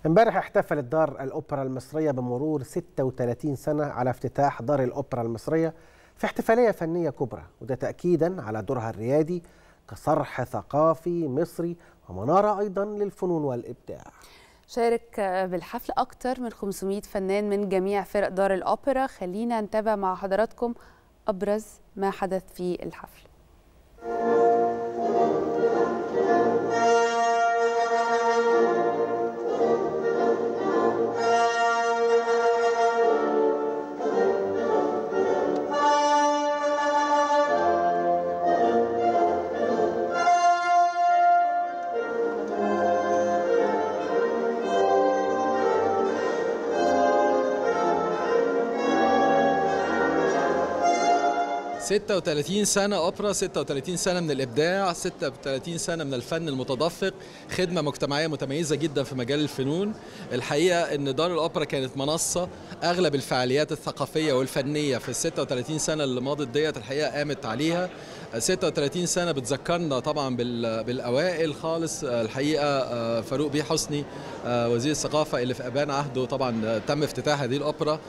امبارح احتفلت دار الأوبرا المصرية بمرور 36 سنة على افتتاح دار الأوبرا المصرية في احتفالية فنية كبرى وده تأكيدا على دورها الريادي كصرح ثقافي مصري ومنارة أيضا للفنون والإبداع شارك بالحفل أكثر من 500 فنان من جميع فرق دار الأوبرا خلينا نتابع مع حضراتكم أبرز ما حدث في الحفل ستة وتلاتين سنة أوبرا 36 سنة من الإبداع 36 سنة من الفن المتدفق خدمة مجتمعية متميزة جدا في مجال الفنون الحقيقة أن دار الأوبرا كانت منصة أغلب الفعاليات الثقافية والفنية في ال 36 سنة اللي ماضت ديت الحقيقة قامت عليها 36 سنة بتذكرنا طبعا بالأوائل خالص الحقيقة فاروق بيه حسني وزير الثقافة اللي في أبان عهده طبعا تم افتتاح هذه الأوبرا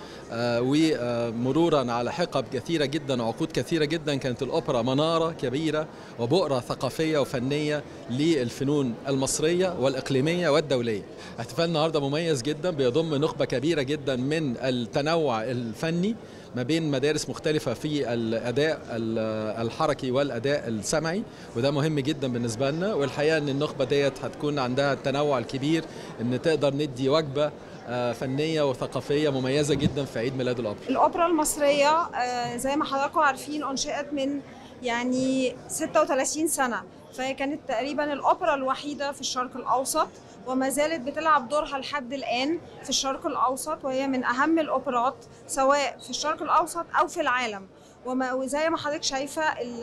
ومرورا على حقب كثيرة جدا وعقود كثيرة جدا كانت الأوبرا منارة كبيرة وبؤرة ثقافية وفنية للفنون المصرية والإقليمية والدولية احتفال النهاردة مميز جدا بيضم نخبة كبيرة جدا من التنوع الفني ما بين مدارس مختلفة في الأداء الحركي والأداء السمعي وده مهم جدا بالنسبة لنا والحقيقة أن النخبة ديت هتكون عندها التنوع الكبير أن تقدر ندي وجبة فنيه وثقافيه مميزه جدا في عيد ميلاد الاوبرا. الاوبرا المصريه زي ما حضراتكم عارفين انشئت من يعني 36 سنه فهي كانت تقريبا الاوبرا الوحيده في الشرق الاوسط وما زالت بتلعب دورها لحد الان في الشرق الاوسط وهي من اهم الاوبرات سواء في الشرق الاوسط او في العالم وزي ما حضرتك شايفه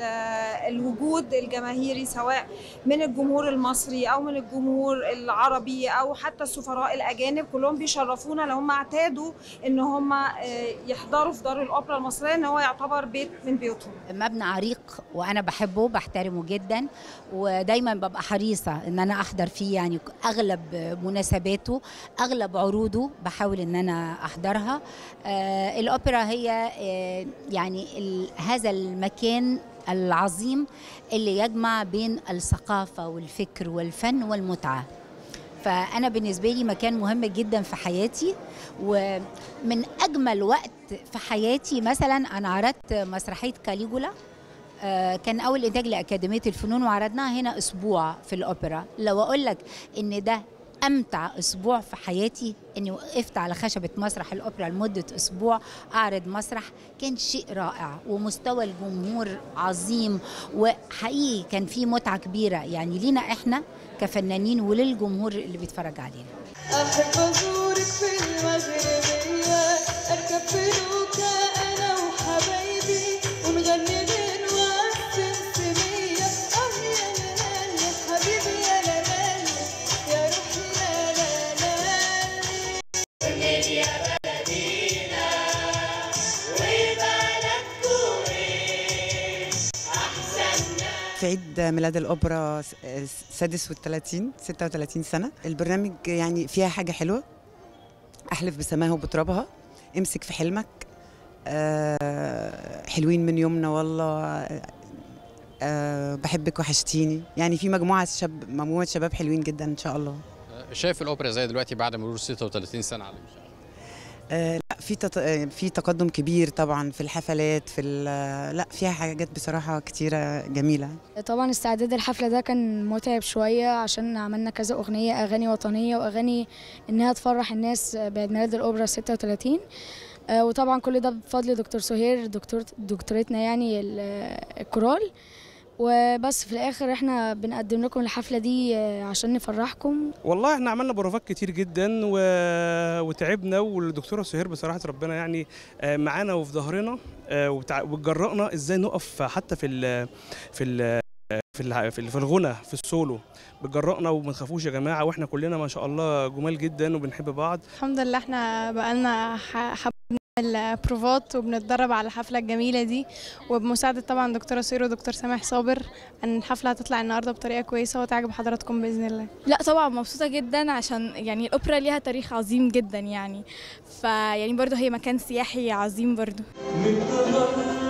الوجود الجماهيري سواء من الجمهور المصري او من الجمهور العربي او حتى السفراء الاجانب كلهم بيشرفونا لو هم اعتادوا ان هم يحضروا في دار الاوبرا المصريه ان هو يعتبر بيت من بيوتهم. مبنى عريق وانا بحبه بحترمه جدا ودايما ببقى حريصه ان انا احضر فيه يعني اغلب مناسباته اغلب عروضه بحاول ان انا احضرها آه الاوبرا هي آه يعني هذا المكان العظيم اللي يجمع بين الثقافه والفكر والفن والمتعه فانا بالنسبه لي مكان مهم جدا في حياتي ومن اجمل وقت في حياتي مثلا انا عرضت مسرحيه كاليجولا كان اول انتاج لاكاديميه الفنون وعرضناها هنا اسبوع في الاوبرا لو اقول لك ان ده امتع اسبوع في حياتي اني وقفت على خشبه مسرح الاوبرا لمده اسبوع اعرض مسرح كان شيء رائع ومستوى الجمهور عظيم وحقيقي كان في متعه كبيره يعني لينا احنا كفنانين وللجمهور اللي بيتفرج علينا احب ازورك في المغربيه اركب فلوكه انا وحبايبي ونغني في عيد ميلاد الأوبرا السادس والثلاثين ستة وثلاثين سنة البرنامج يعني فيها حاجة حلوة أحلف بسماها وبترابها امسك في حلمك أه حلوين من يومنا والله أه بحبك وحشتيني يعني في مجموعة شاب مجموعة شباب حلوين جدا إن شاء الله شايف الأوبرا زي دلوقتي بعد مرور 36 سنة على آه لا في تط... في تقدم كبير طبعا في الحفلات في لا فيها حاجات بصراحه كتيره جميله طبعا استعداد الحفله ده كان متعب شويه عشان عملنا كذا اغنيه اغاني وطنيه واغاني انها تفرح الناس بعيد ميلاد الاوبرا 36 آه وطبعا كل ده بفضل دكتور سهير دكتور دكتورتنا يعني الكورال وبس في الاخر احنا بنقدم لكم الحفله دي عشان نفرحكم والله احنا عملنا بروفات كتير جدا و... وتعبنا والدكتوره سهير بصراحه ربنا يعني معانا وفي ظهرنا وتجرأنا ازاي نقف حتى في ال... في ال... في ال... في الغنى في السولو بتجرأنا وما تخافوش يا جماعه واحنا كلنا ما شاء الله جمال جدا وبنحب بعض الحمد لله احنا بقالنا حب البروفات وبنتدرب على الحفلة الجميلة دي وبمساعدة طبعا دكتورة سير ودكتور سامح صابر ان الحفلة هتطلع النهاردة بطريقة كويسة وتعجب حضراتكم بإذن الله لا طبعا مبسوطة جدا عشان يعني الأوبرا ليها تاريخ عظيم جدا يعني فيعني برضه هي مكان سياحي عظيم برضه من